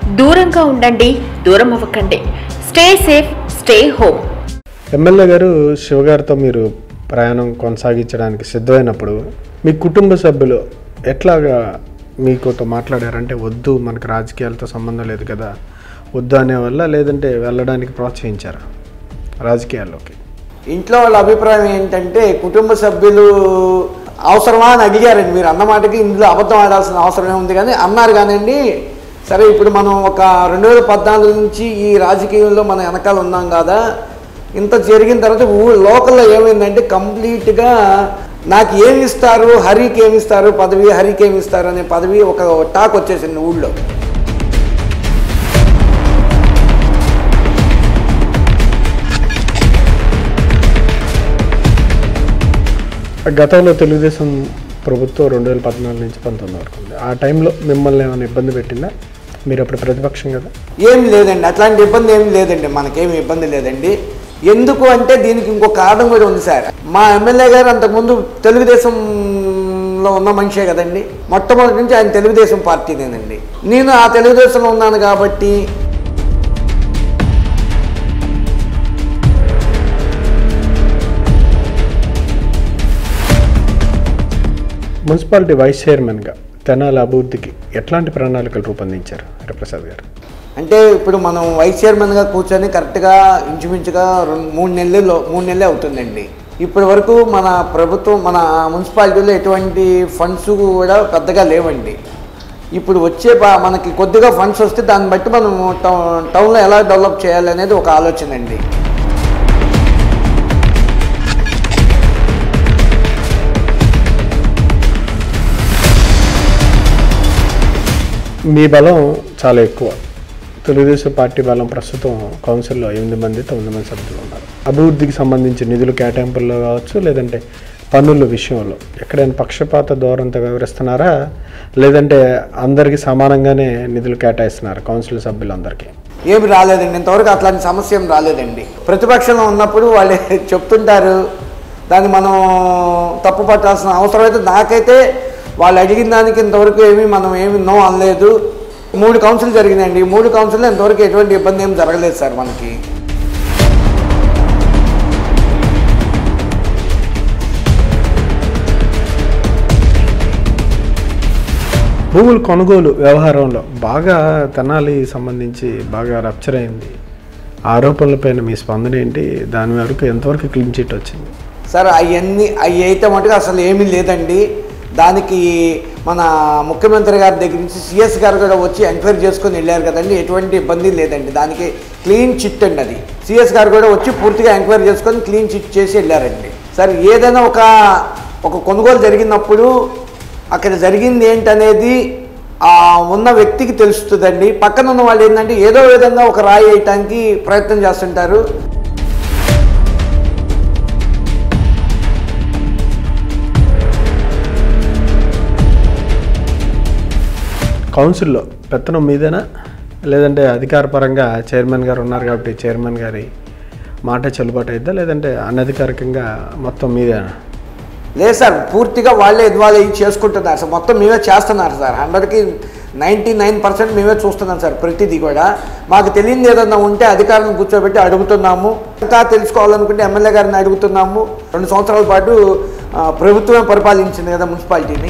దూరంగా ఉండండి దూరం అవ్వకండి stay safe stay home MLA గారు శివగారితో మీరు ప్రయాణం కొనసాగించడానికి సిద్ధమైనప్పుడు మీ కుటుంబ సభ్యులు ఎట్లాగా మీకుతో మాట్లాడారంటే వద్దు మనకు రాజకీయాలతో సంబంధం లేదు కదా వద్దు అనే వల్ల లేదంటే వెళ్ళడానికి ప్రోత్సహించారా రాజకీయాల్లోకి ఇంట్లో వాళ్ళ అభిప్రాయం ఏంటంటే కుటుంబ సభ్యులు అవసరమా అని అడిగారండి మీరు అన్న మాటకి ఇందులో అబద్ధం ఆడాల్సిన అవసరం ఉంది కానీ అన్నారు కానండి సరే ఇప్పుడు మనం ఒక రెండు వేల పద్నాలుగు నుంచి ఈ రాజకీయంలో మనం వెనకాల ఉన్నాం కదా ఇంత జరిగిన తర్వాత ఊ లోకల్లో ఏమైందంటే కంప్లీట్గా నాకు ఏమి ఇస్తారు హరికి ఏమి ఇస్తారు పదవి హరికి ఏమి ఇస్తారు అనే పదవి ఒక టాక్ వచ్చేసింది ఊళ్ళో గతంలో తెలుగుదేశం ప్రభుత్వం రెండు వేల పద్నాలుగు నుంచి పంతొమ్మిది వరకు ఉంది ఆ టైంలో మిమ్మల్ని ఏమైనా ఇబ్బంది పెట్టిందా మీరు అప్పుడు ప్రతిపక్షం కదా ఏం లేదండి అట్లాంటి ఇబ్బంది ఏం లేదండి మనకేమి ఇబ్బంది లేదండి ఎందుకు అంటే దీనికి ఇంకో కారణం కూడా ఉంది సార్ మా ఎమ్మెల్యే గారు అంతకుముందు తెలుగుదేశంలో ఉన్న మనిషే కదండి మొట్టమొదటి నుంచి ఆయన తెలుగుదేశం పార్టీనేనండి నేను ఆ తెలుగుదేశంలో ఉన్నాను కాబట్టి మున్సిపాలిటీ వైస్ చైర్మన్గా తెనాలి అభివృద్ధికి ఎట్లాంటి ప్రణాళికలు రూపొందించారు హరిప్రసాద్ గారు అంటే ఇప్పుడు మనం వైస్ చైర్మన్గా కూర్చొని కరెక్ట్గా ఇంచుమించుగా రెండు మూడు నెలలు మూడు నెలలే అవుతుందండి ఇప్పటి వరకు మన ప్రభుత్వం మన మున్సిపాలిటీలో ఎటువంటి ఫండ్స్ కూడా పెద్దగా లేవండి ఇప్పుడు వచ్చే ప- మనకి కొద్దిగా ఫండ్స్ వస్తే దాన్ని బట్టి మనం టౌ- టౌన్లో ఎలా డెవలప్ చేయాలి అనేది ఒక ఆలోచన అండి మీ బలం చాలా ఎక్కువ తెలుగుదేశం పార్టీ బలం ప్రస్తుతం కౌన్సిల్లో ఎనిమిది మంది తొమ్మిది మంది సభ్యులు ఉన్నారు అభివృద్ధికి సంబంధించి నిధులు కేటాయింపుల్లో కావచ్చు లేదంటే పన్నుల విషయంలో ఎక్కడైనా పక్షపాత ధోరణితో వివరిస్తున్నారా లేదంటే అందరికీ సమానంగానే నిధులు కేటాయిస్తున్నారు కౌన్సిల్ సభ్యులందరికీ ఏమి రాలేదండి ఇంతవరకు అట్లాంటి సమస్య ఏం రాలేదండి ప్రతిపక్షంలో ఉన్నప్పుడు వాళ్ళు చెప్తుంటారు దాన్ని మనం తప్పు పట్టాల్సిన అవసరం అయితే నాకైతే వాళ్ళు అడిగిన దానికి ఇంతవరకు ఏమి మనం ఏమి నో అనలేదు మూడు కౌన్సిల్ జరిగినాయండి ఈ మూడు కౌన్సిల్లో ఇంతవరకు ఎటువంటి ఇబ్బంది ఏం జరగలేదు సార్ మనకి భూముల కొనుగోలు వ్యవహారంలో బాగా తెనాలి సంబంధించి బాగా రప్చర్ అయింది ఆరోపణలపైన మీ స్పందన ఏంటి దాని వరకు ఎంతవరకు క్లీన్ చిట్ వచ్చింది సార్ అవన్నీ అవి అయితే మటుకు అసలు ఏమీ లేదండి దానికి మన ముఖ్యమంత్రి గారి దగ్గర నుంచి సిఎస్ గారు కూడా వచ్చి ఎంక్వైరీ చేసుకొని వెళ్ళారు కదండి ఎటువంటి ఇబ్బంది లేదండి దానికి క్లీన్ చిట్ అండి అది సిఎస్ గారు కూడా వచ్చి పూర్తిగా ఎంక్వైరీ చేసుకొని క్లీన్ చిట్ చేసి వెళ్ళారండి సార్ ఏదైనా ఒక ఒక కొనుగోలు జరిగినప్పుడు అక్కడ జరిగింది ఏంటనేది ఆ ఉన్న వ్యక్తికి తెలుస్తుందండి పక్కన ఉన్న వాళ్ళు ఏంటంటే ఏదో విధంగా ఒక రాయి వేయటానికి ప్రయత్నం చేస్తుంటారు కౌన్సిల్లో పెత్తనం మీదేనా లేదంటే అధికార పరంగా చైర్మన్ గారు ఉన్నారు కాబట్టి చైర్మన్ గారి మాట చెల్లుబాటు అయిద్దా లేదంటే అనధికారికంగా మొత్తం మీదేనా లేదు సార్ పూర్తిగా వాళ్ళే ఇన్వాల్వ్ అయ్యి చేసుకుంటున్నారు సార్ మొత్తం మేమే చేస్తున్నారు సార్ హండ్రెడ్కి నైంటీ నైన్ పర్సెంట్ మేమే చూస్తున్నాం సార్ ప్రతిదీ కూడా మాకు తెలియదు ఏదన్నా ఉంటే అధికారులను కూర్చోబెట్టి అడుగుతున్నాము ఇంకా తెలుసుకోవాలనుకుంటే ఎమ్మెల్యే గారిని అడుగుతున్నాము రెండు సంవత్సరాల పాటు ఆ, ప్రభుత్వమే పరిపాలించింది కదా మున్సిపాలిటీని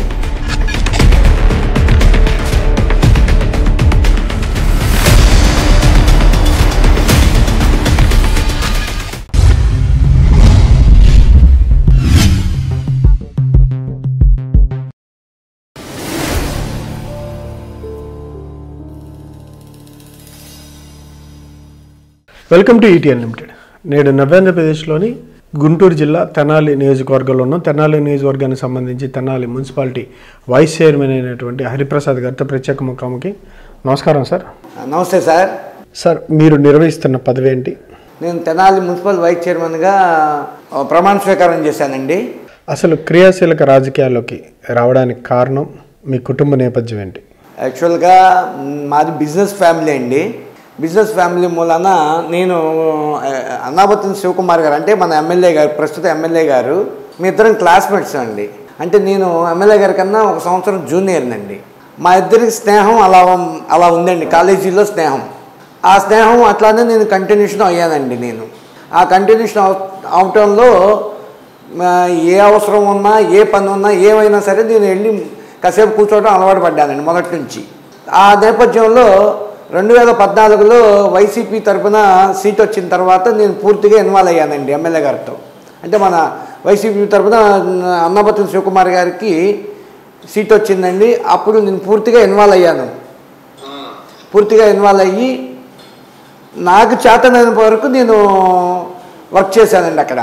వెల్కమ్ టు ఈటీఎన్ లిమిటెడ్ నేడు నవ్యాంధ్రప్రదేశ్లోని గుంటూరు జిల్లా తెనాలి నియోజకవర్గంలో ఉన్న తెనాలి నియోజకవర్గానికి సంబంధించి తెనాలి మున్సిపాలిటీ వైస్ చైర్మన్ అయినటువంటి హరిప్రసాద్ గారితో ప్రత్యేక ముఖాముఖి నమస్కారం సార్ నమస్తే సార్ సార్ మీరు నిర్వహిస్తున్న పదవి ఏంటి నేను తెనాలి మున్సిపల్ వైస్ చైర్మన్గా ఆ, ప్రమాణ స్వీకారం చేశానండి అసలు క్రియాశీలక రాజకీయాల్లోకి రావడానికి కారణం మీ కుటుంబ నేపథ్యం ఏంటి యాక్చువల్గా మ్, మాది బిజినెస్ ఫ్యామిలీ అండి బిజినెస్ ఫ్యామిలీ మూలన నేను ఆ, అన్నాబత్తిన శివకుమార్ గారు అంటే మన ఎమ్మెల్యే గారు ప్రస్తుత ఎమ్మెల్యే గారు మీ ఇద్దరం క్లాస్మేట్స్ అండి అంటే నేను ఎమ్మెల్యే గారి కన్నా ఒక సంవత్సరం జూనియర్ అండి మా ఇద్దరికి స్నేహం అలా ఉం- అలా ఉందండి కాలేజీలో స్నేహం ఆ స్నేహం అట్లానే నేను కంటిన్యూషన్ అయ్యానండి నేను ఆ కంటిన్యూషన్ అవ అవటంలో ఆ, ఏ అవసరం ఉన్నా ఏ పని ఉన్నా ఏమైనా సరే నేను వెళ్ళి కాసేపు కూర్చోవడం అలవాటు పడ్డానండి మొదటి నుంచి ఆ నేపథ్యంలో రెండు వేల పద్నాలుగులో వైసీపీ తరఫున సీట్ వచ్చిన తర్వాత నేను పూర్తిగా ఇన్వాల్వ్ అయ్యానండి ఎమ్మెల్యే గారితో అంటే మన వైసీపీ తరఫున అన్నపతిని శివకుమార్ గారికి సీట్ వచ్చిందండి అప్పుడు నేను పూర్తిగా ఇన్వాల్వ్ అయ్యాను పూర్తిగా ఇన్వాల్వ్ అయ్యి నాకు చేతనైన వరకు నేను వర్క్ చేశానండి అక్కడ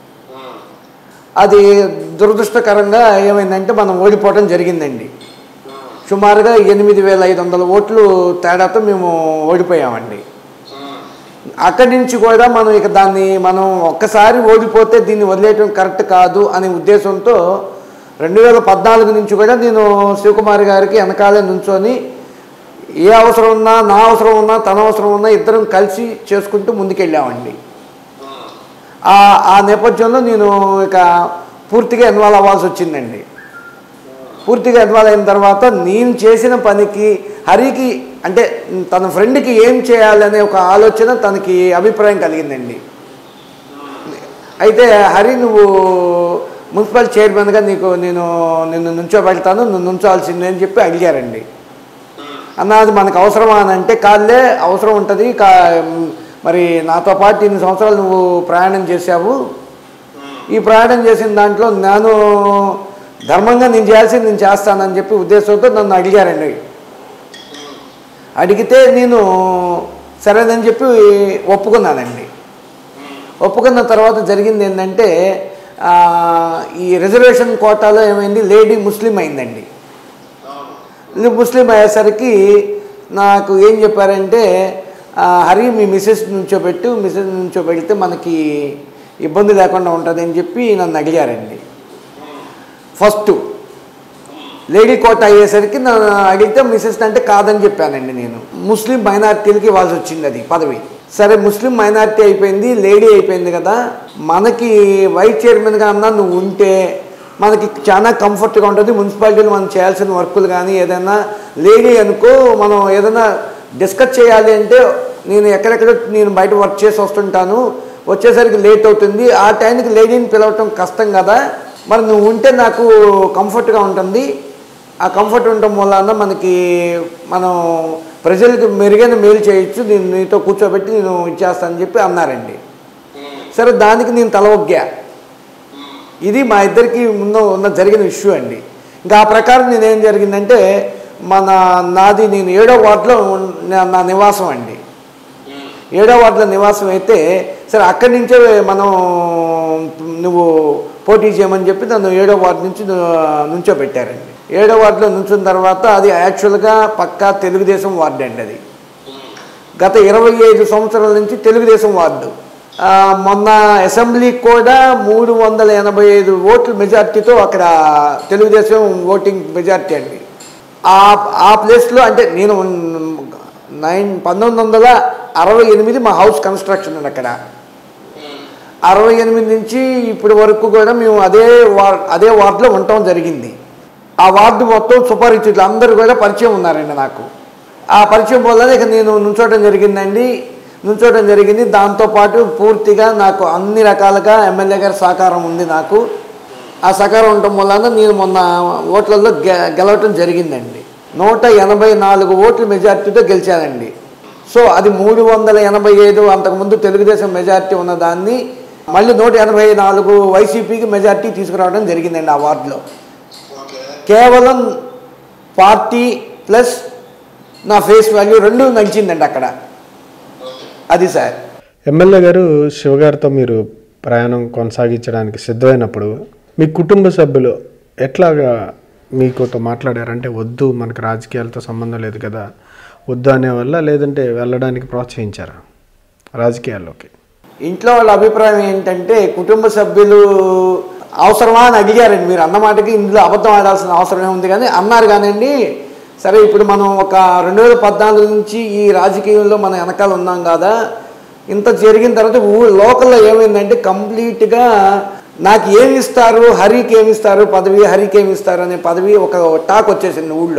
అది దురదృష్టకరంగా ఏమైందంటే మనం ఓడిపోవడం జరిగిందండి సుమారుగా ఎనిమిది వేల ఐదు వందల ఓట్లు తేడాతో మేము ఓడిపోయామండి అక్కడి నుంచి కూడా మనం ఇక దాన్ని మనం ఒక్కసారి ఓడిపోతే దీన్ని వదిలేయటం కరెక్ట్ కాదు అనే ఉద్దేశంతో రెండు వేల పద్నాలుగు నుంచి కూడా నేను శివకుమార్ గారికి వెనకాలే నుంచొని ఏ అవసరం ఉన్నా నా అవసరం ఉన్నా తన అవసరం ఉన్నా ఇద్దరం కలిసి చేసుకుంటూ ముందుకెళ్ళామండి ఆ ఆ నేపథ్యంలో నేను ఇక పూర్తిగా ఇన్వాల్వ్ అవ్వాల్సి వచ్చిందండి పూర్తిగా ఇన్వాల్వ్ అయిన తర్వాత నేను చేసిన పనికి హరికి అంటే తన ఫ్రెండ్కి ఏం చేయాలనే ఒక ఆలోచన తనకి అభిప్రాయం కలిగిందండి అయితే హరి నువ్వు మున్సిపల్ చైర్మన్గా నీకు నేను నిన్ను నుంచోబెడతాను నువ్వు నుంచోవాల్సిందే అని చెప్పి అడిగారండి అన్న అది మనకు అవసరమా అని అంటే కాదులే అవసరం ఉంటుంది కా మరి నాతో పాటు ఇన్ని సంవత్సరాలు నువ్వు ప్రయాణం చేశావు ఈ ప్రయాణం చేసిన దాంట్లో నేను ధర్మంగా నేను చేయాల్సింది నేను చేస్తానని చెప్పి ఉద్దేశంతో నన్ను అడిగారండి అడిగితే నేను సరేనని చెప్పి ఒప్పుకున్నానండి ఒప్పుకున్న తర్వాత జరిగింది ఏంటంటే ఆ, ఈ రిజర్వేషన్ కోటాలో ఏమైంది లేడీ ముస్లిం అయిందండి ఇది ముస్లిం అయ్యేసరికి నాకు ఏం చెప్పారంటే ఆ, హరి మీ మిస్సెస్ నుంచోబెట్టు మిస్సెస్ నుంచోబెడితే మనకి ఇబ్బంది లేకుండా ఉంటుంది అని చెప్పి నన్ను అడిగారండి ఫస్ట్ లేడీ కోట అయ్యేసరికి నన్ను అడిగితే మిస్సెస్ అంటే కాదని చెప్పానండి నేను ముస్లిం మైనార్టీలకి ఇవ్వాల్సి వచ్చింది అది పదవి సరే ముస్లిం మైనార్టీ అయిపోయింది లేడీ అయిపోయింది కదా మనకి వైస్ చైర్మన్గా అన్నా నువ్వు ఉంటే మనకి చాలా కంఫర్ట్గా ఉంటుంది మున్సిపాలిటీలో మనం చేయాల్సిన వర్కులు కానీ ఏదైనా లేడీ అనుకో మనం ఏదైనా డిస్కస్ చేయాలి అంటే నేను ఎక్కడెక్కడ నేను బయట వర్క్ చేసి వస్తుంటాను వచ్చేసరికి లేట్ అవుతుంది ఆ టైంకి లేడీని పిలవటం కష్టం కదా మరి నువ్వు ఉంటే నాకు కంఫర్ట్గా ఉంటుంది ఆ కంఫర్ట్ ఉండటం వలన మనకి మనం ప్రజలకు మెరుగైన మేలు చేయొచ్చు నేను నీతో కూర్చోబెట్టి నేను ఇచ్చేస్తానని చెప్పి అన్నారండి సరే దానికి నేను తల ఒగ్గా ఇది మా ఇద్దరికి ముందు ఉన్న జరిగిన ఇష్యూ అండి ఇంకా ఆ ప్రకారం నేనేం జరిగిందంటే మన నాది నేను ఏడో వార్డులో ఉన్- నా- నా నివాసం అండి ఏడో వార్డులో నివాసం అయితే సరే అక్కడి నుంచే మనం నువ్వు పోటీ చేయమని చెప్పి నన్ను ఏడో వార్డు నుంచి ను- నుంచోబెట్టారండి ఏడో వార్డులో నుంచిన తర్వాత అది యాక్చువల్గా పక్కా తెలుగుదేశం వార్డు అండి అది గత ఇరవై ఐదు సంవత్సరాల నుంచి తెలుగుదేశం వార్డు ఆ, మొన్న అసెంబ్లీకి కూడా మూడు వందల ఎనభై ఐదు ఓట్ల మెజార్టీతో అక్కడ తెలుగుదేశం ఓటింగ్ మెజార్టీ అండి ఆ ఆ ప్లేస్లో అంటే నేను నైన్ పంతొమ్మిది వందల అరవై ఎనిమిది మా హౌస్ కన్స్ట్రక్షన్ అండి అక్కడ అరవై ఎనిమిది నుంచి ఇప్పటి వరకు కూడా మేము అదే వార్డ్ అదే వార్డులో ఉండటం జరిగింది ఆ వార్డు మొత్తం సుపరిచితులు అందరూ కూడా పరిచయం ఉన్నారండి నాకు ఆ పరిచయం వల్ల ఇక నేను నుంచోవడం జరిగిందండి నుంచోవడం జరిగింది దాంతోపాటు పూర్తిగా నాకు అన్ని రకాలుగా ఎమ్మెల్యే గారి సహకారం ఉంది నాకు ఆ సహకారం ఉండటం వలన నేను మొన్న ఓట్లలో గె గెలవటం జరిగిందండి నూట ఎనభై నాలుగు ఓట్ల మెజార్టీతో గెలిచానండి సో అది మూడు వందల ఎనభై ఐదు అంతకుముందు తెలుగుదేశం మెజార్టీ ఉన్న దాన్ని మళ్ళీ నూట ఎనభై నాలుగు వైసీపీకి మెజార్టీ తీసుకురావడం జరిగిందండి ఆ వార్డులో కేవలం పార్టీ ప్లస్ నా ఫేస్ వాల్యూ రెండు నడిచిందండి అక్కడ అది సార్ ఎమ్మెల్యే గారు శివగారితో మీరు ప్రయాణం కొనసాగించడానికి సిద్ధమైనప్పుడు మీ కుటుంబ సభ్యులు ఎట్లాగా మీకుతో మాట్లాడారంటే వద్దు మనకు రాజకీయాలతో సంబంధం లేదు కదా వద్దు అనే వల్ల లేదంటే వెళ్ళడానికి ప్రోత్సహించారా రాజకీయాల్లోకి ఇంట్లో వాళ్ళ అభిప్రాయం ఏంటంటే కుటుంబ సభ్యులు అవసరమా అని అడిగారండి మీరు అన్నమాటకి ఇందులో అబద్ధం ఆడాల్సిన అవసరమే ఉంది కానీ అన్నారు కానండి సరే ఇప్పుడు మనం ఒక రెండు వేల పద్నాలుగు నుంచి ఈ రాజకీయంలో మనం వెనకాల ఉన్నాం కదా ఇంత జరిగిన తర్వాత ఊ లోకల్లో ఏమైందంటే కంప్లీట్గా నాకు ఏమి ఇస్తారు హరికి ఏమి ఇస్తారు పదవి హరికి ఏమి ఇస్తారు అనే పదవి ఒక టాక్ వచ్చేసింది ఊళ్ళో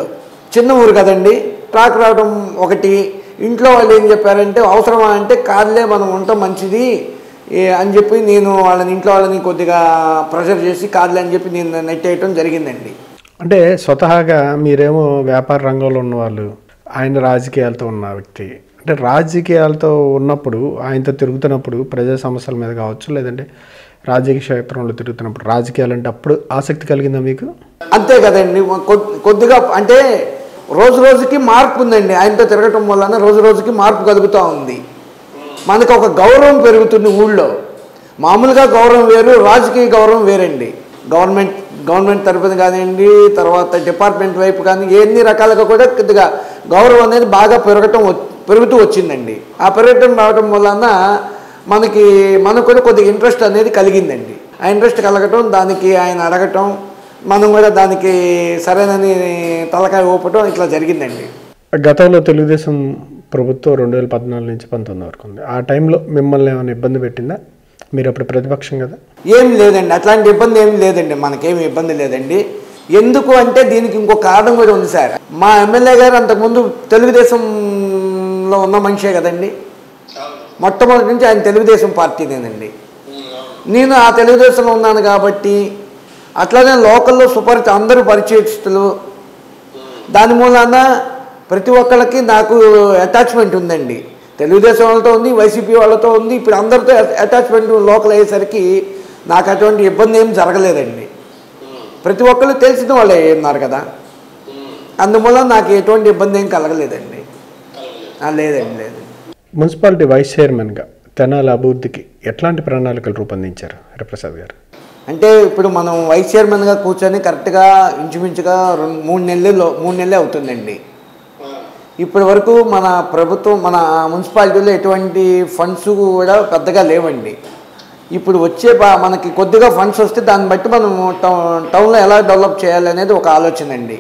చిన్న ఊరు కదండి ట్రాక్ రావడం ఒకటి ఇంట్లో వాళ్ళు ఏం చెప్పారంటే అవసరమా అంటే కాదులే మనం ఉంటాం మంచిది ఏ అని చెప్పి నేను వాళ్ళని ఇంట్లో వాళ్ళని కొద్దిగా ప్రెషర్ చేసి కాదులే అని చెప్పి నేను నెట్టేయటం జరిగిందండి అంటే స్వతహాగా మీరేమో వ్యాపార రంగంలో ఉన్నవాళ్ళు ఆయన రాజకీయాలతో ఉన్న వ్యక్తి అంటే రాజకీయాలతో ఉన్నప్పుడు ఆయనతో తిరుగుతున్నప్పుడు ప్రజా సమస్యల మీద కావచ్చు లేదంటే రాజకీయ క్షేత్రంలో తిరుగుతున్నప్పుడు రాజకీయాలు అంటే అప్పుడు ఆసక్తి కలిగిందా మీకు అంతే కదండి కొ- కొద్దిగా అంటే రోజు రోజుకి మార్పు ఉందండి ఆయనతో తిరగటం వలన రోజు రోజుకి మార్పు కలుగుతూ ఉంది మనకు ఒక గౌరవం పెరుగుతుంది ఊళ్ళో మామూలుగా గౌరవం వేరు రాజకీయ గౌరవం వేరండి గవర్నమెంట్ గవర్నమెంట్ తరపున కానివ్వండి తర్వాత డిపార్ట్మెంట్ వైపు కానీ ఎన్ని రకాలుగా కూడా కొద్దిగా గౌరవం అనేది బాగా పెరగటం వ- పెరుగుతూ వచ్చిందండి ఆ పెరగటం రావటం వలన మనకి మనకు కూడా కొద్దిగా ఇంట్రెస్ట్ అనేది కలిగిందండి ఆ ఇంట్రెస్ట్ కలగటం దానికి ఆయన అడగటం మనం కూడా దానికి సరైనని తలకాయ ఊపటం ఇట్లా జరిగిందండి గతంలో తెలుగుదేశం ప్రభుత్వం రెండు వేల పద్నాలుగు నుంచి పంతొమ్మిది వరకు ఉంది ఆ టైంలో మిమ్మల్ని ఏమైనా ఇబ్బంది పెట్టిందా మీరు అప్పుడు ప్రతిపక్షం కదా ఏం లేదండి అట్లాంటి ఇబ్బంది ఏం లేదండి మనకేమి ఇబ్బంది లేదండి ఎందుకు అంటే దీనికి ఇంకో కారణం కూడా ఉంది సార్ మా ఎమ్మెల్యే గారు అంతకుముందు తెలుగుదేశంలో ఉన్న మనిషే కదండి మొట్టమొదటి నుంచి ఆయన తెలుగుదేశం పార్టీనేనండి నేను ఆ తెలుగుదేశంలో ఉన్నాను కాబట్టి అట్లానే లోకల్లో సుపరిచి అందరూ పరిచయస్తులు దాని మూలాన ప్రతి ఒక్కళ్ళకి నాకు అటాచ్మెంట్ ఉందండి తెలుగుదేశం వాళ్ళతో ఉంది వైసీపీ వాళ్ళతో ఉంది ఇప్పుడు అందరితో అటాచ్మెంట్ లోకల్ అయ్యేసరికి నాకు అటువంటి ఇబ్బంది ఏం జరగలేదండి ప్రతి ఒక్కళ్ళు తెలిసిన వాళ్ళే ఉన్నారు కదా అందువల్ల నాకు ఎటువంటి ఇబ్బంది ఏం కలగలేదండి ఆ, లేదండి లేదు మున్సిపాలిటీ వైస్ చైర్మన్గా తెనాలి అభివృద్ధికి ఎట్లాంటి ప్రణాళికలు రూపొందించారు హరిప్రసాద్ గారు అంటే ఇప్పుడు మనం వైస్ చైర్మన్గా కూర్చొని కరెక్ట్గా ఇంచుమించుగా రెండు మూడు నెలలు మూడు నెలలే అవుతుందండి ఇప్పటి వరకు మన ప్రభుత్వం మన మున్సిపాలిటీలో ఎటువంటి ఫండ్స్ కూడా పెద్దగా లేవండి ఇప్పుడు వచ్చే ప- మనకి కొద్దిగా ఫండ్స్ వస్తే దాన్ని బట్టి మనం టౌన్ టౌన్లో ఎలా డెవలప్ చేయాలనేది ఒక ఆలోచన అండి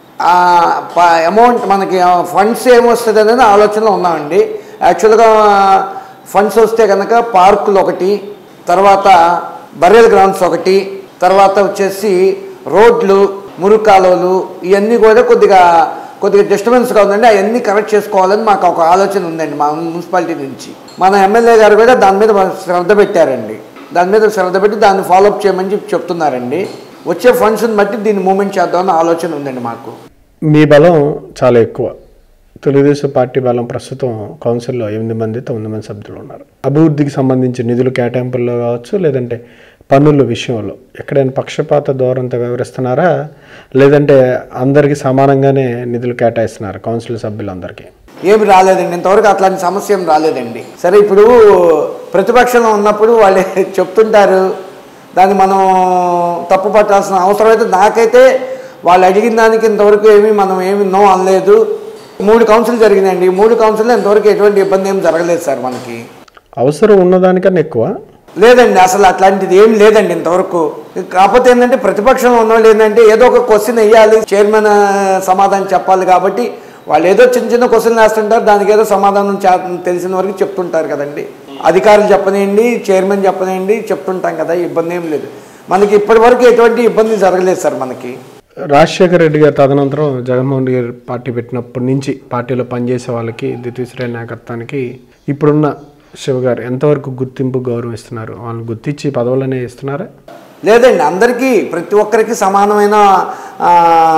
అమౌంట్ మనకి ఫండ్స్ ఏమొస్తుంది అనేది ఆలోచనలో ఉన్నామండి యాక్చువల్గా ఫండ్స్ వస్తే కనుక పార్కులు ఒకటి తర్వాత బరియల్ గ్రౌండ్స్ ఒకటి తర్వాత వచ్చేసి రోడ్లు మురుగు కాలువలు ఇవన్నీ కూడా కొద్దిగా కొద్దిగా డిస్టర్బెన్స్గా ఉందండి అవన్నీ కరెక్ట్ చేసుకోవాలని మాకు ఒక ఆలోచన ఉందండి మా మున్సిపాలిటీ నుంచి మన ఎమ్మెల్యే గారు కూడా దాని మీద శ్రద్ధ పెట్టారండి దాని మీద శ్రద్ధ పెట్టి దాన్ని ఫాలోఅప్ చేయమని చెప్పి చెప్తున్నారండి వచ్చే ఫండ్స్ని బట్టి దీన్ని మూమెంట్ చేద్దామని ఆలోచన ఉందండి మాకు మీ బలం చాలా ఎక్కువ తెలుగుదేశం పార్టీ బలం ప్రస్తుతం కౌన్సిల్లో ఎనిమిది మంది తొమ్మిది మంది సభ్యులు ఉన్నారు అభివృద్ధికి సంబంధించి నిధులు కేటాయింపుల్లో కావచ్చు లేదంటే పన్నుల విషయంలో ఎక్కడైనా పక్షపాత ధోరణితో వివరిస్తున్నారా లేదంటే అందరికీ సమానంగానే నిధులు కేటాయిస్తున్నారు కౌన్సిల్ సభ్యులందరికీ ఏమి రాలేదండి ఇంతవరకు అట్లాంటి సమస్య ఏం రాలేదండి సరే ఇప్పుడు ప్రతిపక్షంలో ఉన్నప్పుడు వాళ్ళు చెప్తుంటారు దాన్ని మనం తప్పు పట్టాల్సిన అవసరం అయితే నాకైతే వాళ్ళు అడిగిన దానికి ఇంతవరకు ఏమీ మనం ఏమి నో అనలేదు మూడు కౌన్సిల్ జరిగినాయండి ఈ మూడు కౌన్సిల్లో ఇంతవరకు ఎటువంటి ఇబ్బంది ఏం జరగలేదు సార్ మనకి అవసరం ఉన్నదానికన్నా ఎక్కువ లేదండి అసలు అట్లాంటిది ఏం లేదండి ఇంతవరకు కాకపోతే ఏంటంటే ప్రతిపక్షంలో ఉన్నవాళ్ళు ఏంటంటే ఏదో ఒక క్వశ్చన్ వేయాలి చైర్మన్ ఆ, సమాధానం చెప్పాలి కాబట్టి వాళ్ళు ఏదో చిన్న చిన్న క్వశ్చన్లు వేస్తుంటారు దానికి ఏదో సమాధానం చే- తెలిసిన వరకు చెప్తుంటారు కదండి అధికారులు చెప్పనేయండి చైర్మన్ చెప్పనేయండి చెప్తుంటాం కదా ఇబ్బంది ఏం లేదు మనకి ఇప్పటి వరకు ఎటువంటి ఇబ్బంది జరగలేదు సార్ మనకి రాజశేఖర రెడ్డి గారు తదనంతరం జగన్మోహన్ రెడ్డి గారు పార్టీ పెట్టినప్పటి నుంచి పార్టీలో పనిచేసే వాళ్ళకి ద్వితీయ శ్రేణి నాయకత్వానికి ఇప్పుడున్న శివ గారు ఎంతవరకు గుర్తింపు గౌరవం ఇస్తున్నారు వాళ్ళని గుర్తించి పదవులనే ఇస్తున్నారా లేదండి అందరికీ ప్రతి ఒక్కరికి సమానమైన ఆ,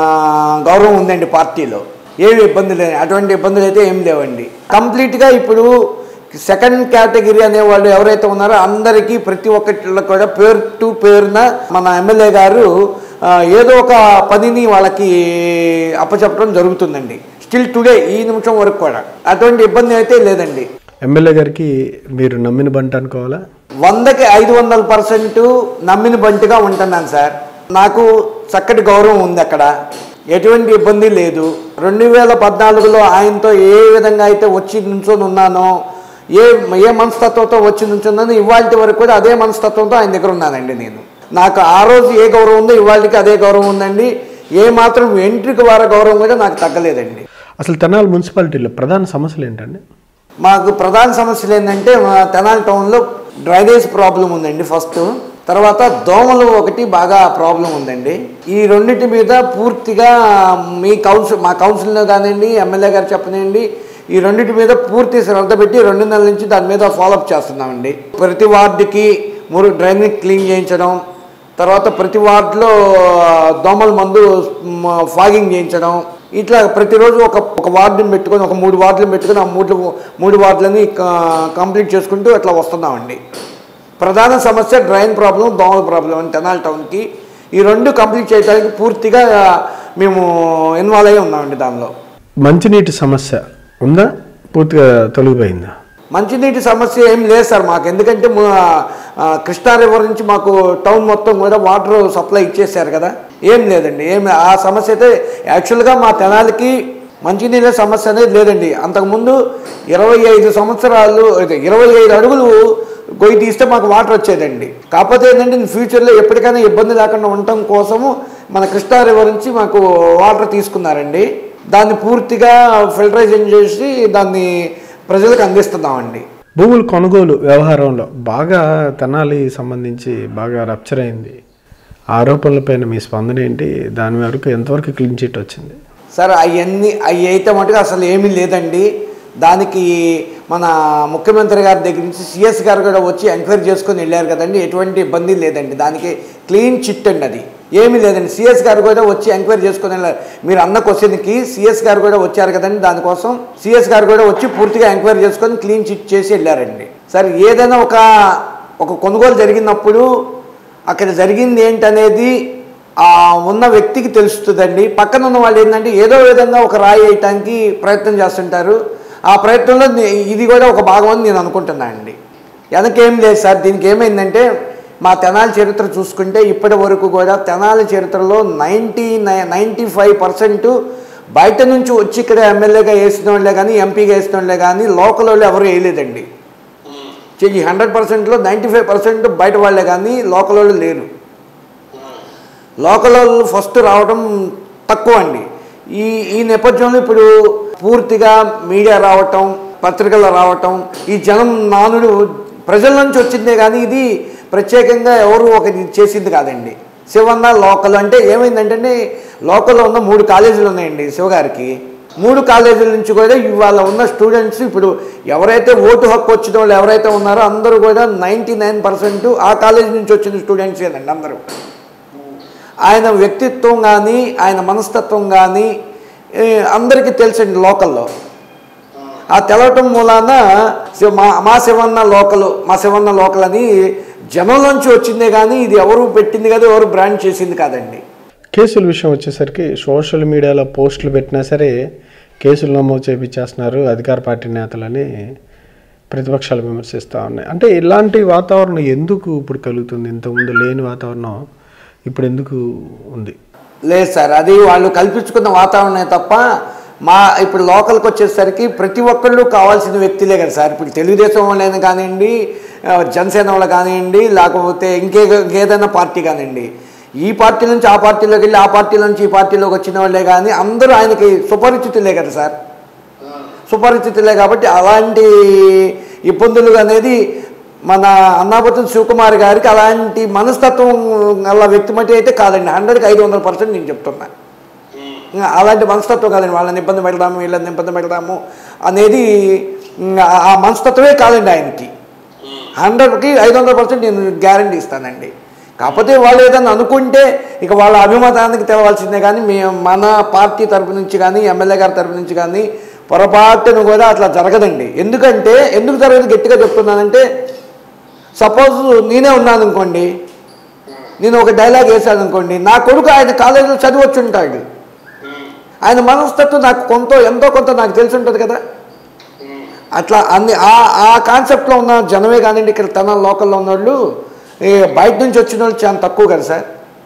గౌరవం ఉందండి పార్టీలో ఏమి ఇబ్బంది లేదు అటువంటి ఇబ్బందులు అయితే ఏం లేవండి కంప్లీట్గా ఇప్పుడు సెకండ్ కేటగిరీ అనే వాళ్ళు ఎవరైతే ఉన్నారో అందరికీ ప్రతి ఒక్కటిలో కూడా పేరు టు పేరున మన ఎమ్మెల్యే గారు ఆ, ఏదో ఒక పనిని వాళ్ళకి అప్పచెప్పడం జరుగుతుందండి స్టిల్ టుడే ఈ నిమిషం వరకు కూడా అటువంటి ఇబ్బంది అయితే లేదండి ఎమ్మెల్యే గారికి మీరు నమ్మిన బంట అనుకోవాలా వందకి ఐదు వందల పర్సెంట్ నమ్మిన బంటిగా ఉంటున్నాను సార్ నాకు చక్కటి గౌరవం ఉంది అక్కడ ఎటువంటి ఇబ్బంది లేదు రెండు వేల పద్నాలుగులో ఆయనతో ఏ విధంగా అయితే వచ్చి నుంచొని ఉన్నానో ఏ ఏ మనస్తత్వంతో వచ్చి నుంచున్నానో ఇవాళ వరకు కూడా అదే మనస్తత్వంతో ఆయన దగ్గర ఉన్నానండి నేను నాకు ఆ రోజు ఏ గౌరవం ఉందో ఇవాళకి అదే గౌరవం ఉందండి ఏ మాత్రం ఎంట్రీకి వార గౌరవం కూడా నాకు తగ్గలేదండి అసలు తెనాలి మున్సిపాలిటీలో ప్రధాన సమస్యలు ఏంటండి మాకు ప్రధాన సమస్యలు ఏంటంటే మా తెనాలి టౌన్లో డ్రైనేజ్ ప్రాబ్లం ఉందండి ఫస్ట్ తర్వాత దోమలు ఒకటి బాగా ప్రాబ్లం ఉందండి ఈ రెండింటి మీద పూర్తిగా మీ కౌన్సిల్ మా కౌన్సిల్లో కానివ్వండి ఎమ్మెల్యే గారు చెప్పనివ్వండి ఈ రెండింటి మీద పూర్తి శ్రద్ధ పెట్టి రెండు నెలల నుంచి దాని మీద ఫాలోఅప్ చేస్తున్నామండి ప్రతి వార్డుకి మూడు డ్రైనేజ్ క్లీన్ చేయించడం తర్వాత ప్రతి వార్డులో దోమల మందు మ, ఫాగింగ్ చేయించడం ఇట్లా ప్రతిరోజు ఒక ఒక వార్డుని పెట్టుకొని ఒక మూడు వార్డులను పెట్టుకొని ఆ మూడు మూడు వార్డులని క- కంప్లీట్ చేసుకుంటూ అట్లా వస్తున్నామండి ప్రధాన సమస్య డ్రైన్ ప్రాబ్లం దోమల ప్రాబ్లం అని తెనాలి టౌన్కి ఈ రెండు కంప్లీట్ చేయడానికి పూర్తిగా మేము ఇన్వాల్వ్ అయి ఉన్నామండి దానిలో మంచినీటి సమస్య ఉందా పూర్తిగా తొలగిపోయిందా మంచినీటి సమస్య ఏం లేదు సార్ మాకు ఎందుకంటే మా- ఆ, కృష్ణా రివర్ నుంచి మాకు టౌన్ మొత్తం కూడా వాటర్ సప్లై ఇచ్చేసారు కదా ఏం లేదండి ఏం ఆ సమస్య అయితే యాక్చువల్గా మా తెనాలికి మంచినీళ్ళ సమస్య అనేది లేదండి అంతకుముందు ఇరవై ఐదు సంవత్సరాలు అదే, ఇరవై ఐదు అడుగులు గొయ్యి తీస్తే మాకు వాటర్ వచ్చేదండి కాకపోతే ఏంటంటే ఫ్యూచర్లో ఎప్పటికైనా ఇబ్బంది లేకుండా ఉండటం కోసము మన కృష్ణా రివర్ నుంచి మాకు వాటర్ తీసుకున్నారండి దాన్ని పూర్తిగా ఫిల్టరైజేషన్ చేసి దాన్ని ప్రజలకు అందిస్తున్నామండి భూముల కొనుగోలు వ్యవహారంలో బాగా తెనాలి సంబంధించి బాగా రప్చర్ అయింది ఆరోపణలపైన మీ స్పందన ఏంటి దాని వరకు ఎంతవరకు క్లీన్ చిట్ వచ్చింది సార్ అవన్నీ అవి అయితే మటుకు అసలు ఏమీ లేదండి దానికి మన ముఖ్యమంత్రి గారి దగ్గర నుంచి సిఎస్ గారు కూడా వచ్చి ఎంక్వైరీ చేసుకొని వెళ్ళారు కదండి ఎటువంటి ఇబ్బంది లేదండి దానికి క్లీన్ చిట్ అండి అది ఏమీ లేదండి సిఎస్ గారు కూడా వచ్చి ఎంక్వైరీ చేసుకొని వెళ్ళారు మీరు అన్న క్వశ్చన్కి సిఎస్ గారు కూడా వచ్చారు కదండి దానికోసం సిఎస్ గారు కూడా వచ్చి పూర్తిగా ఎంక్వైరీ చేసుకొని క్లీన్ చిట్ చేసి వెళ్ళారండి సార్ ఏదైనా ఒక ఒక కొనుగోలు జరిగినప్పుడు అక్కడ జరిగింది ఏంటనేది ఆ ఉన్న వ్యక్తికి తెలుస్తుందండి పక్కన ఉన్న వాళ్ళు ఏంటంటే ఏదో విధంగా ఒక రాయి వేయటానికి ప్రయత్నం చేస్తుంటారు ఆ ప్రయత్నంలో నే- ఇది కూడా ఒక భాగం అని నేను అనుకుంటున్నాను అండి వెనకేం లేదు సార్ దీనికి ఏమైందంటే మా తెనాలి చరిత్ర చూసుకుంటే ఇప్పటి వరకు కూడా తెనాలి చరిత్రలో నైంటీ నైంటీ ఫైవ్ పర్సెంట్ బయట నుంచి వచ్చి ఇక్కడ ఎమ్మెల్యేగా వేసిన వాళ్ళే కానీ ఎంపీగా వేసిన వాళ్ళే కానీ లోకల్ వాళ్ళు ఎవరు వేయలేదండి ఈ హండ్రెడ్ పర్సెంట్లో నైంటీ ఫైవ్ పర్సెంట్ బయట వాళ్ళే కానీ లోకల్ వాళ్ళు లేరు లోకల్ వాళ్ళు ఫస్ట్ రావడం తక్కువ అండి ఈ ఈ నేపథ్యంలో ఇప్పుడు పూర్తిగా మీడియా రావటం పత్రికలు రావటం ఈ జనం నానుడు ప్రజల నుంచి వచ్చిందే కానీ ఇది ప్రత్యేకంగా ఎవరు ఒక చేసింది కాదండి శివన్న లోకల్ అంటే ఏమైందంటే లోకల్లో ఉన్న మూడు కాలేజీలు ఉన్నాయండి శివగారికి మూడు కాలేజీల నుంచి కూడా ఇవాళ ఉన్న స్టూడెంట్స్ ఇప్పుడు ఎవరైతే ఓటు హక్కు వచ్చిన వాళ్ళు ఎవరైతే ఉన్నారో అందరూ కూడా నైంటీ నైన్ పర్సెంట్ ఆ కాలేజీ నుంచి వచ్చిన స్టూడెంట్సేనండి అందరూ ఆయన వ్యక్తిత్వం కానీ ఆయన మనస్తత్వం కానీ ఏ, అందరికీ తెలుసండి లోకల్లో ఆ తెలవటం మూలాన శివ- మా మా శివన్న లోకల్ మా శివన్న లోకల్ అని జనంలోంచి వచ్చిందే కానీ ఇది ఎవరు పెట్టింది కాదు ఎవరు బ్రాండ్ చేసింది కాదండి కేసుల విషయం వచ్చేసరికి సోషల్ మీడియాలో పోస్టులు పెట్టినా సరే కేసులు నమోదు చేపించేస్తున్నారు అధికార పార్టీ నేతలని ప్రతిపక్షాలు విమర్శిస్తూ ఉన్నాయి అంటే ఇలాంటి వాతావరణం ఎందుకు ఇప్పుడు కలుగుతుంది ఇంతకుముందు లేని వాతావరణం ఇప్పుడు ఎందుకు ఉంది లేదు సార్ అది వాళ్ళు కల్పించుకున్న వాతావరణమే తప్ప మా ఇప్పుడు లోకల్కి వచ్చేసరికి ప్రతి ఒక్కళ్ళు కావాల్సిన వ్యక్తులే కదా సార్ ఇప్పుడు తెలుగుదేశం వాళ్ళైనా కానివ్వండి ఆ, జనసేన వాళ్ళు కానివ్వండి లేకపోతే ఇంకే ఇంకేదైనా పార్టీ కానివ్వండి ఈ పార్టీ నుంచి ఆ పార్టీలోకి వెళ్ళి ఆ పార్టీ నుంచి ఈ పార్టీలోకి వచ్చిన వాళ్ళే కానీ అందరూ ఆయనకి సుపరిచితులే కదా సార్ సుపరిచితులే కాబట్టి అలాంటి ఇబ్బందులు అనేది మన అన్నాపతి శివకుమార్ గారికి అలాంటి మనస్తత్వం గల వ్యక్తి మట్టి అయితే కాదండి హండ్రెడ్కి ఐదు వందల పర్సెంట్ నేను చెప్తున్నా ఇంకా అలాంటి మనస్తత్వం కాదండి వాళ్ళని ఇబ్బంది పెడదాము వీళ్ళని ఇబ్బంది పెడదాము అనేది ఇంకా ఆ మనస్తత్వమే కాదండి ఆయనకి హండ్రెడ్కి ఐదు వందల పర్సెంట్ నేను గ్యారంటీ ఇస్తానండి కాకపోతే వాళ్ళు ఏదైనా అనుకుంటే ఇక వాళ్ళ అభిమతానికి తెలవాల్సిందే కానీ మేము మన పార్టీ తరపు నుంచి కానీ ఎమ్మెల్యే గారి తరపు నుంచి కానీ పొరపాటును కూడా అట్లా జరగదండి ఎందుకంటే ఎందుకు జరగదు గట్టిగా చెప్తున్నానంటే సపోజ్ నేనే ఉన్నాను అనుకోండి నేను ఒక డైలాగ్ వేసాను అనుకోండి నా కొడుకు ఆయన కాలేజీలో చదివచ్చు ఉంటాడు ఆయన మనస్తత్వం నాకు కొంత ఎంతో కొంత నాకు తెలిసి ఉంటుంది కదా అట్లా అన్ని ఆ ఆ కాన్సెప్ట్లో ఉన్న జనమే కానివ్వండి ఇక్కడ తన లోకల్లో ఉన్నోళ్ళు ఈ బయట నుంచి వచ్చిన వాళ్ళు చాలా తక్కువ కదా సార్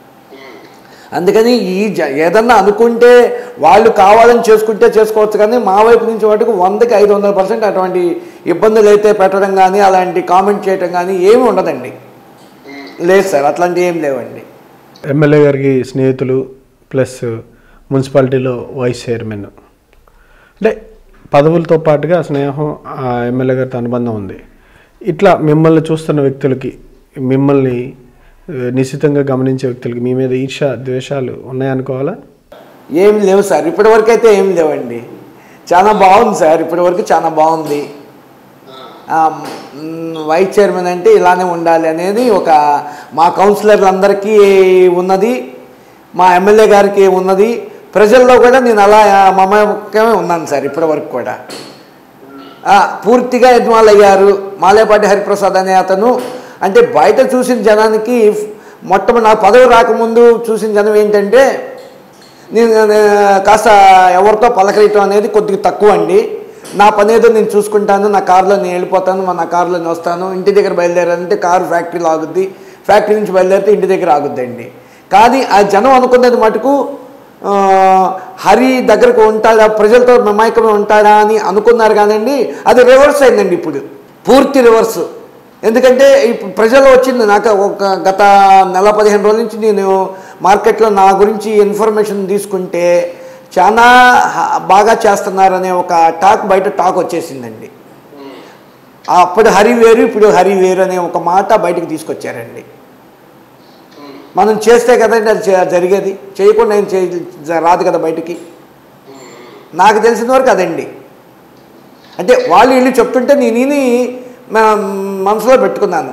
అందుకని ఈ జ ఏదన్నా అనుకుంటే వాళ్ళు కావాలని చేసుకుంటే చేసుకోవచ్చు కానీ మా వైపు నుంచి మటుకు వందకి ఐదు వందల పర్సెంట్ అటువంటి ఇబ్బందులు అయితే పెట్టడం కానీ అలాంటి కామెంట్ చేయడం కానీ ఏమీ ఉండదండి లేదు సార్ అట్లాంటివి ఏం లేవండి ఎమ్మెల్యే గారికి స్నేహితులు ప్లస్ మున్సిపాలిటీలో వైస్ చైర్మన్ అంటే పదవులతో పాటుగా స్నేహం ఆ ఎమ్మెల్యే గారితో అనుబంధం ఉంది ఇట్లా మిమ్మల్ని చూస్తున్న వ్యక్తులకి మిమ్మల్ని నిశ్చితంగా గమనించే వ్యక్తులకి మీ మీద ఈర్ష ద్వేషాలు ఉన్నాయనుకోవాలా ఏం లేవు సార్ ఇప్పటివరకు అయితే ఏం లేవండి చాలా బాగుంది సార్ ఇప్పటివరకు చాలా బాగుంది ఆ, మ్, వైస్ చైర్మన్ అంటే ఇలానే ఉండాలి అనేది ఒక మా కౌన్సిలర్లందరికీ ఉన్నది మా ఎమ్మెల్యే గారికి ఉన్నది ప్రజల్లో కూడా నేను అలా మమేకమే ఉన్నాను సార్ ఇప్పటివరకు కూడా ఆ, పూర్తిగా ఇన్వాల్వ్ అయ్యారు మాలేపాటి హరిప్రసాద్ అనే అతను అంటే బయట చూసిన జనానికి మొట్టమొదటి నా పదవి రాకముందు చూసిన జనం ఏంటంటే నేను నేను కాస్త ఎవరితో పలకరియటం అనేది కొద్దిగా తక్కువ అండి నా పని ఏదో నేను చూసుకుంటాను నా కారులో నేను వెళ్ళిపోతాను మా నా కారులో నేను వస్తాను ఇంటి దగ్గర బయలుదేరాలంటే కారు ఫ్యాక్టరీలో ఆగుద్ది ఫ్యాక్టరీ నుంచి బయలుదేరితే ఇంటి దగ్గర ఆగుద్దండి కానీ ఆ జనం అనుకున్నది మటుకు ఆ, హరి దగ్గరకు ఉంటాడా ప్రజలతో మమైకమే ఉంటాడా అని అనుకున్నారు కానండి అది రివర్స్ అయిందండి ఇప్పుడు పూర్తి రివర్స్ ఎందుకంటే ఇప్పుడు ప్రజలు వచ్చింది నాకు ఒక గత నెల పదిహేను రోజుల నుంచి నేను మార్కెట్లో నా గురించి ఇన్ఫర్మేషన్ తీసుకుంటే చాలా హ- బాగా చేస్తున్నారనే ఒక టాక్ బయట టాక్ వచ్చేసిందండి అప్పుడు హరి వేరు ఇప్పుడు హరి వేరు అనే ఒక మాట బయటకు తీసుకొచ్చారండి మనం చేస్తే కదండి అది చే- జరిగేది చేయకుండా ఏం చేయ జ- రాదు కదా బయటికి నాకు తెలిసిన వరకు అదండి అంటే వాళ్ళు వీళ్ళు చెప్తుంటే నేను విని మా- మనసులో పెట్టుకున్నాను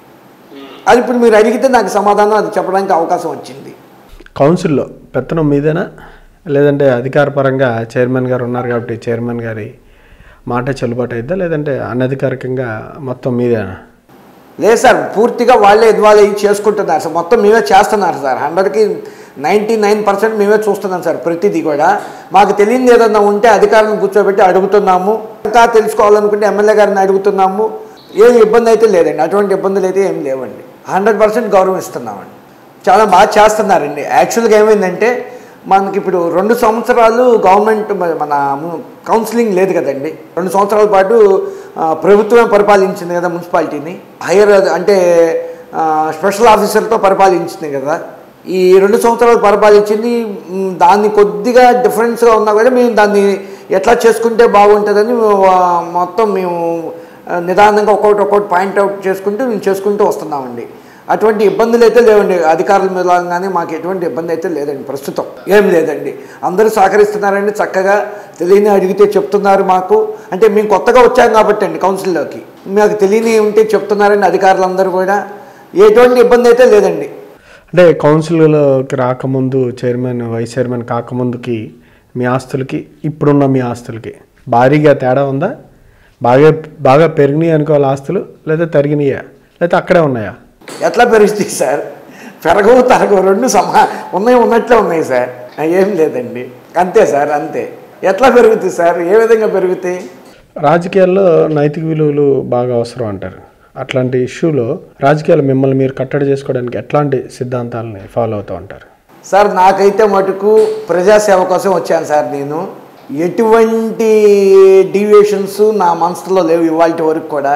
అది ఇప్పుడు మీరు అడిగితే నాకు సమాధానం అది చెప్పడానికి అవకాశం వచ్చింది కౌన్సిల్లో పెత్తనం మీదేనా లేదంటే అధికార పరంగా చైర్మన్ గారు ఉన్నారు కాబట్టి చైర్మన్ గారి మాట చెల్లుబాటు అయిద్దా లేదంటే అనధికారికంగా మొత్తం మీదేనా లేదు సార్ పూర్తిగా వాళ్ళే ఇన్వాల్వ్ అయ్యి చేసుకుంటున్నారు సార్ మొత్తం మేమే చేస్తున్నారు సార్ హండ్రెడ్కి నైంటీ నైన్ పర్సెంట్ మేమే చూస్తున్నాం సార్ ప్రతిదీ కూడా మాకు తెలియని ఏదన్నా ఉంటే అధికారులను కూర్చోబెట్టి అడుగుతున్నాము ఇంకా తెలుసుకోవాలనుకుంటే ఎమ్మెల్యే గారిని అడుగుతున్నాము ఏం ఇబ్బంది అయితే లేదండి అటువంటి ఇబ్బందులు అయితే ఏం లేవండి హండ్రెడ్ పర్సెంట్ గౌరవం ఇస్తున్నామండి చాలా బాగా చేస్తున్నారండి యాక్చువల్గా ఏమైందంటే మనకి ఇప్పుడు రెండు సంవత్సరాలు గవర్నమెంట్ మ- మన ము- కౌన్సిలింగ్ లేదు కదండి రెండు సంవత్సరాల పాటు ఆ, ప్రభుత్వమే పరిపాలించింది కదా మున్సిపాలిటీని హైయర్ అంటే ఆ, స్పెషల్ ఆఫీసర్తో పరిపాలించింది కదా ఈ రెండు సంవత్సరాలు పరిపాలించింది మ్, దాన్ని కొద్దిగా డిఫరెన్స్గా ఉన్నా కూడా మేము దాన్ని ఎట్లా చేసుకుంటే బాగుంటుందని ఆ, మొత్తం మేము ఆ, నిదానంగా ఒక్కొక్కటి ఒక్కొక్కటి పాయింట్అవుట్ చేసుకుంటూ మేము చేసుకుంటూ వస్తున్నామండి అటువంటి ఇబ్బందులు అయితే లేవండి అధికారుల మీద కానీ మాకు ఎటువంటి ఇబ్బంది అయితే లేదండి ప్రస్తుతం ఏం లేదండి అందరూ సహకరిస్తున్నారండి చక్కగా తెలియని అడిగితే చెప్తున్నారు మాకు అంటే మేము కొత్తగా వచ్చాం కాబట్టి అండి కౌన్సిల్లోకి మాకు తెలియని ఉంటే చెప్తున్నారండి అధికారులందరూ కూడా ఎటువంటి ఇబ్బంది అయితే లేదండి అంటే కౌన్సిల్లోకి రాకముందు చైర్మన్ వైస్ చైర్మన్ కాకముందుకి మీ ఆస్తులకి ఇప్పుడున్న మీ ఆస్తులకి భారీగా తేడా ఉందా బాగా బాగా పెరిగినాయి అనుకోవాలి ఆస్తులు లేదా తరిగినాయా లేదా అక్కడే ఉన్నాయా ఎట్లా పెరుగుతాయి సార్ పెరగవు తరగవు రెండు సమా ఉన్నాయి ఉన్నట్లే ఉన్నాయి సార్ ఏం లేదండి అంతే సార్ అంతే ఎట్లా పెరుగుతాయి సార్ ఏ విధంగా పెరుగుతాయి రాజకీయాల్లో నైతిక విలువలు బాగా అవసరం అంటారు అట్లాంటి ఇష్యూలో రాజకీయాలు మిమ్మల్ని మీరు కట్టడి చేసుకోవడానికి ఎట్లాంటి సిద్ధాంతాలని ఫాలో అవుతూ ఉంటారు సార్ నాకైతే మటుకు ప్రజాసేవ కోసం వచ్చాను సార్ నేను ఎటువంటి డీవియేషన్స్ నా మనసులో లేవు ఇవాళ వరకు కూడా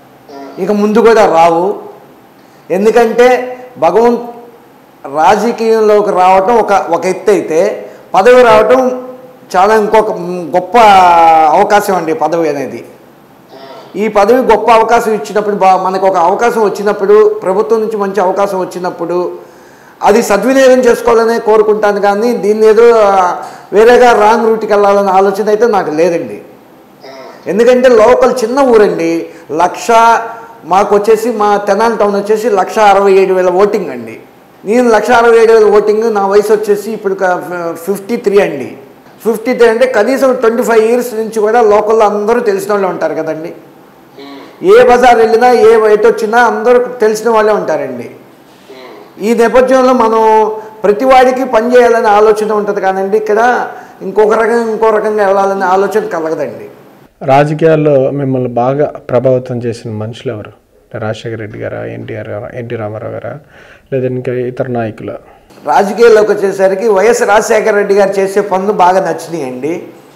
ఇక ముందు కూడా రావు ఎందుకంటే భగవంత్ రాజకీయంలోకి రావటం ఒక ఒక ఎత్తు అయితే పదవి రావటం చాలా ఇంకొక మ్, గొప్ప అవకాశం అండి పదవి అనేది ఈ పదవి గొప్ప అవకాశం ఇచ్చినప్పుడు బా మనకు ఒక అవకాశం వచ్చినప్పుడు ప్రభుత్వం నుంచి మంచి అవకాశం వచ్చినప్పుడు అది సద్వినియోగం చేసుకోవాలనే కోరుకుంటాను కానీ దీన్ని ఏదో ఆ, వేరేగా రాంగ్ రూట్కి వెళ్ళాలనే ఆలోచన అయితే నాకు లేదండి ఎందుకంటే లోకల్ చిన్న ఊరండి లక్ష మాకు వచ్చేసి మా తెనాలి టౌన్ వచ్చేసి లక్ష అరవై ఏడు వేల ఓటింగ్ అండి నేను లక్ష అరవై ఏడు వేల ఓటింగ్ నా వయసు వచ్చేసి ఇప్పుడు ఫిఫ్టీ త్రీ అండి ఫిఫ్టీ త్రీ అంటే కనీసం ట్వంటీ ఫైవ్ ఇయర్స్ నుంచి కూడా లోకల్లో అందరూ తెలిసిన వాళ్ళు ఉంటారు కదండి ఏ బజార్ వెళ్ళినా ఏ ఎటు వచ్చినా అందరూ తెలిసిన వాళ్ళే ఉంటారండి ఈ నేపథ్యంలో మనం ప్రతి వాడికి పని చేయాలనే ఆలోచన ఉంటుంది కానండి ఇక్కడ ఇంకొక రకంగా ఇంకో రకంగా వెళ్ళాలనే ఆలోచన కలగదండి రాజకీయాల్లో మిమ్మల్ని బాగా ప్రభావితం చేసిన మనుషులు ఎవరు రాజశేఖర రెడ్డి గారా ఎన్టీఆర్ గారా ఎన్టీ రామారావు గారా లేదా ఇంకా ఇతర నాయకులు రాజకీయాల్లోకి వచ్చేసరికి వైఎస్ రాజశేఖర రెడ్డి గారు చేసే పనులు బాగా నచ్చినాయండి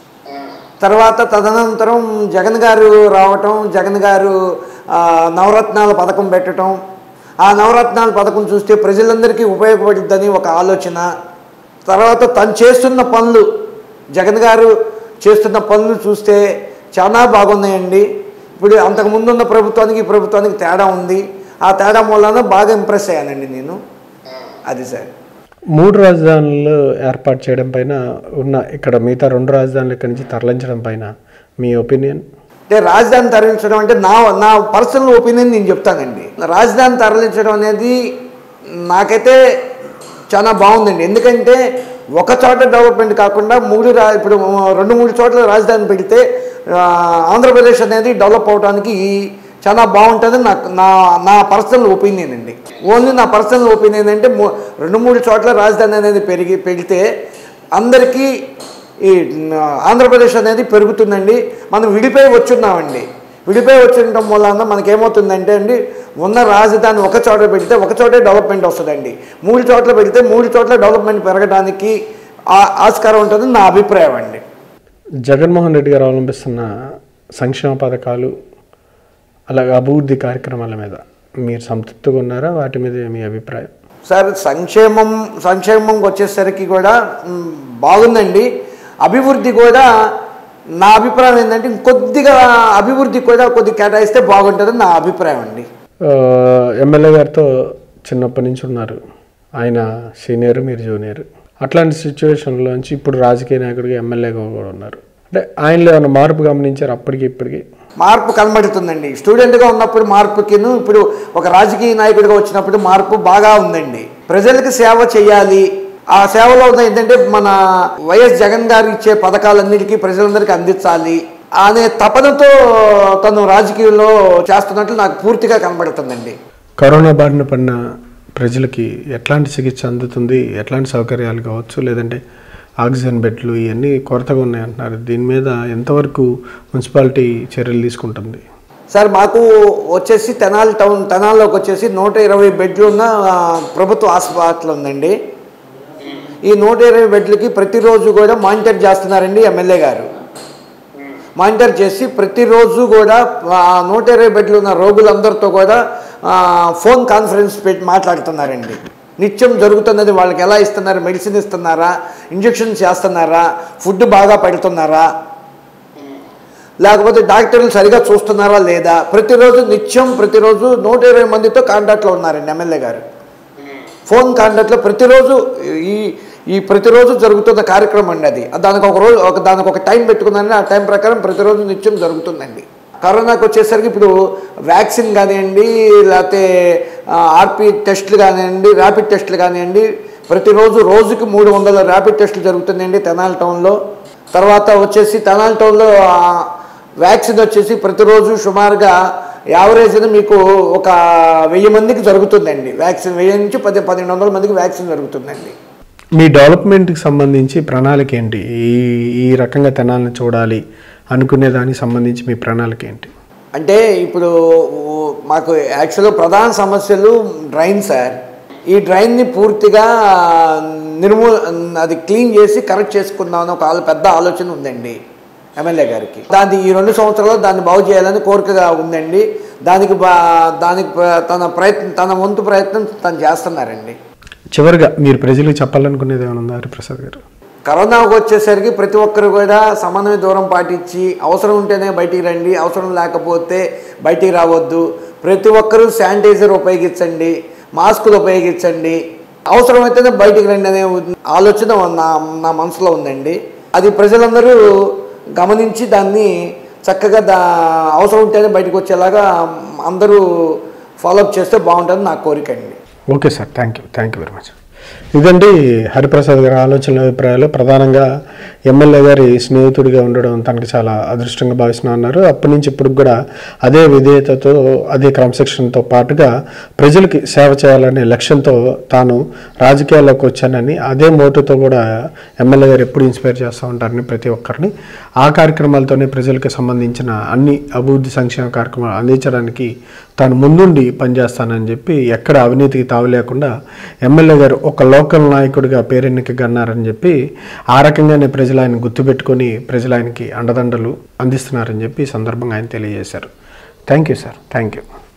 తర్వాత తదనంతరం జగన్ గారు రావటం జగన్ గారు ఆ, నవరత్నాల పథకం పెట్టడం ఆ నవరత్నాల పథకం చూస్తే ప్రజలందరికీ ఉపయోగపడుద్దని ఒక ఆలోచన తర్వాత తను చేస్తున్న పనులు జగన్ గారు చేస్తున్న పనులు చూస్తే చాలా బాగున్నాయండి ఇప్పుడు అంతకుముందు ఉన్న ప్రభుత్వానికి ఈ ప్రభుత్వానికి తేడా ఉంది ఆ తేడా మూలాన బాగా ఇంప్రెస్ అయ్యానండి నేను అది సార్ మూడు రాజధానులు ఏర్పాటు చేయడం పైన ఉన్న ఇక్కడ మిగతా రెండు రాజధానులు ఇక్కడి నుంచి తరలించడం పైన మీ ఒపీనియన్ అంటే రాజధాని తరలించడం అంటే నా నా పర్సనల్ ఒపీనియన్ నేను చెప్తానండి రాజధాని తరలించడం అనేది నాకైతే చాలా బాగుందండి ఎందుకంటే ఒక చోట డెవలప్మెంట్ కాకుండా మూడు రా ఇప్పుడు రెండు మూడు చోట్ల రాజధాని పెడితే ఆ, ఆంధ్రప్రదేశ్ అనేది డెవలప్ అవడానికి చాలా బాగుంటుంది నాకు నా నా పర్సనల్ ఒపీనియన్ అండి ఓన్లీ నా పర్సనల్ ఒపీనియన్ అంటే మూ- రెండు మూడు చోట్ల రాజధాని అనేది పెరిగి పెడితే అందరికీ ఈ న- ఆంధ్రప్రదేశ్ అనేది పెరుగుతుందండి మనం విడిపోయి వచ్చున్నామండి విడిపోయి వచ్చుండటం మూలాన మనకేమవుతుందంటే అండి ఉన్న రాజధాని ఒక చోట పెడితే ఒక చోటే డెవలప్మెంట్ వస్తుందండి మూడు చోట్ల పెడితే మూడు చోట్ల డెవలప్మెంట్ పెరగడానికి ఆ- ఆస్కారం ఉంటుంది నా అభిప్రాయం అండి జగన్మోహన్ రెడ్డి గారు అవలంబిస్తున్న సంక్షేమ పథకాలు అలాగే అభివృద్ధి కార్యక్రమాల మీద మీరు సంతృప్తిగా ఉన్నారా వాటి మీద మీ అభిప్రాయం సార్ సంక్షేమం సంక్షేమంకి వచ్చేసరికి కూడా మ్, బాగుందండి అభివృద్ధి కూడా నా అభిప్రాయం ఏంటంటే కొద్దిగా అభివృద్ధి కూడా కొద్దిగా కేటాయిస్తే బాగుంటుందని నా అభిప్రాయం అండి ఆ, ఎమ్మెల్యే గారితో చిన్నప్పటి నుంచి ఉన్నారు ఆయన సీనియర్ మీరు జూనియర్ అట్లాంటి సిచ్యువేషన్లోంచి ఇప్పుడు రాజకీయ నాయకుడిగా ఎమ్మెల్యేగా కూడా ఉన్నారు అంటే ఆయనలో ఏమైనా మార్పు గమనించారు అప్పటికి ఇప్పటికి మార్పు కనబడుతుందండి స్టూడెంట్గా ఉన్నప్పుడు మార్పుకిను ఇప్పుడు ఒక రాజకీయ నాయకుడిగా వచ్చినప్పుడు మార్పు బాగా ఉందండి ప్రజలకు సేవ చేయాలి ఆ సేవలో ఉన్న ఏంటంటే మన వైఎస్ జగన్ గారు ఇచ్చే పథకాలన్నిటికీ ప్రజలందరికీ అందించాలి అనే తపనతో తను రాజకీయంలో చేస్తున్నట్లు నాకు పూర్తిగా కనబడుతుందండి కరోనా బారిన పడిన ప్రజలకి ఎట్లాంటి చికిత్స అందుతుంది ఎట్లాంటి సౌకర్యాలు కావచ్చు లేదంటే ఆక్సిజన్ బెడ్లు ఇవన్నీ కొరతగా ఉన్నాయి అంటున్నారు దీని మీద ఎంతవరకు మున్సిపాలిటీ చర్యలు తీసుకుంటుంది సార్ మాకు వచ్చేసి తెనాలి టౌన్ తెనాల్లోకి వచ్చేసి నూట ఇరవై బెడ్లు ఉన్న ఆ, ప్రభుత్వ హాస్పిటల్ ఉందండి ఈ నూట ఇరవై బెడ్లకి ప్రతిరోజు కూడా మానిటర్ చేస్తున్నారండి ఎమ్మెల్యే గారు మానిటర్ చేసి ప్రతిరోజు కూడా ఆ నూట ఇరవై బెడ్లు ఉన్న రోగులందరితో కూడా ఆ, ఫోన్ కాన్ఫరెన్స్ పెట్టి మాట్లాడుతున్నారండి నిత్యం జరుగుతున్నది వాళ్ళకి ఎలా ఇస్తున్నారు మెడిసిన్ ఇస్తున్నారా ఇంజెక్షన్స్ చేస్తున్నారా ఫుడ్ బాగా పెడుతున్నారా లేకపోతే డాక్టర్లు సరిగా చూస్తున్నారా లేదా ప్రతిరోజు నిత్యం ప్రతిరోజు నూట ఇరవై మందితో కాంటాక్ట్లో ఉన్నారండి ఎమ్మెల్యే గారు ఫోన్ కాంటాక్ట్లో ప్రతిరోజు ఈ ఈ ప్రతిరోజు జరుగుతున్న కార్యక్రమం అండి అది దానికి ఒక రోజు ఒక దానికి ఒక టైం పెట్టుకున్నారని ఆ టైం ప్రకారం ప్రతిరోజు నిత్యం జరుగుతుందండి కరోనాకి వచ్చేసరికి ఇప్పుడు వ్యాక్సిన్ కానివ్వండి లేకపోతే ఆర్పి టెస్టులు కానివ్వండి ర్యాపిడ్ టెస్టులు కానివ్వండి ప్రతిరోజు రోజుకి మూడు వందల ర్యాపిడ్ టెస్టులు జరుగుతున్నాయండి తెనాలి టౌన్లో తర్వాత వచ్చేసి తెనాలి టౌన్లో ఆ, వ్యాక్సిన్ వచ్చేసి ప్రతిరోజు సుమారుగా యావరేజ్ మీకు ఒక వెయ్యి మందికి జరుగుతుందండి వ్యాక్సిన్ వెయ్యి నుంచి పది పన్నెండు వందల మందికి వ్యాక్సిన్ జరుగుతుందండి మీ డెవలప్మెంట్కి సంబంధించి ప్రణాళిక ఏంటి ఈ ఈ రకంగా తెనాలని చూడాలి అనుకునే దానికి సంబంధించి మీ ప్రణాళిక ఏంటి అంటే ఇప్పుడు ఓ- మాకు యాక్చువల్గా ప్రధాన సమస్యలు డ్రైన్ సార్ ఈ డ్రైన్ని పూర్తిగా నిర్మూ అది క్లీన్ చేసి కరెక్ట్ చేసుకుందామని ఒక ఆలో- పెద్ద ఆలోచన ఉందండి ఎమ్మెల్యే గారికి దాన్ని ఈ రెండు సంవత్సరాల్లో దాన్ని బాగు చేయాలని కోరికగా ఉందండి దానికి బా దానికి ప్ర- తన ప్రయత్నం తన వంతు ప్రయత్నం తను చేస్తున్నారండి చివరిగా మీరు ప్రజలకు చెప్పాలనుకునేది ఏమైనా ఉందా హరిప్రసాద్ గారు కరోనాకు వచ్చేసరికి ప్రతి ఒక్కరు కూడా సమన్వయ దూరం పాటించి అవసరం ఉంటేనే బయటికి రండి అవసరం లేకపోతే బయటికి రావద్దు ప్రతి ఒక్కరూ శానిటైజర్ ఉపయోగించండి మాస్కులు ఉపయోగించండి అవసరమైతేనే బయటికి రండి అనే ఉద్- ఆలోచన నా నా మనసులో ఉందండి అది ప్రజలందరూ గమనించి దాన్ని చక్కగా దా అవసరం ఉంటేనే బయటకు వచ్చేలాగా అందరూ ఫాలోఅప్ చేస్తే బాగుంటుంది నా కోరిక అండి okay sir thank you thank you very much ఇదండి హరిప్రసాద్ గారి ఆలోచనల అభిప్రాయాలు ప్రధానంగా ఎమ్మెల్యే గారి స్నేహితుడిగా ఉండడం తనకి చాలా అదృష్టంగా భావిస్తున్నా అన్నారు అప్పటి నుంచి ఇప్పుడు కూడా అదే విధేయతతో అదే క్రమశిక్షణతో పాటుగా ప్రజలకి సేవ చేయాలనే లక్ష్యంతో తాను రాజకీయాల్లోకి వచ్చానని అదే మోటుతో కూడా ఎమ్మెల్యే గారు ఎప్పుడు ఇన్స్పైర్ చేస్తూ ఉంటారని ప్రతి ఒక్కరిని ఆ కార్యక్రమాలతోనే ప్రజలకు సంబంధించిన అన్ని అభివృద్ధి సంక్షేమ కార్యక్రమాలు అందించడానికి తాను ముందుండి పనిచేస్తానని చెప్పి ఎక్కడ అవినీతికి తావు లేకుండా ఎమ్మెల్యే గారు ఒక లోకల్ నాయకుడిగా పేరెన్నిక గన్నారని చెప్పి ఆ రకంగానే ప్రజలు ఆయన గుర్తుపెట్టుకొని ప్రజలు ఆయనకి అండదండలు అందిస్తున్నారని చెప్పి ఈ సందర్భంగా ఆయన తెలియజేశారు thank you sir thank you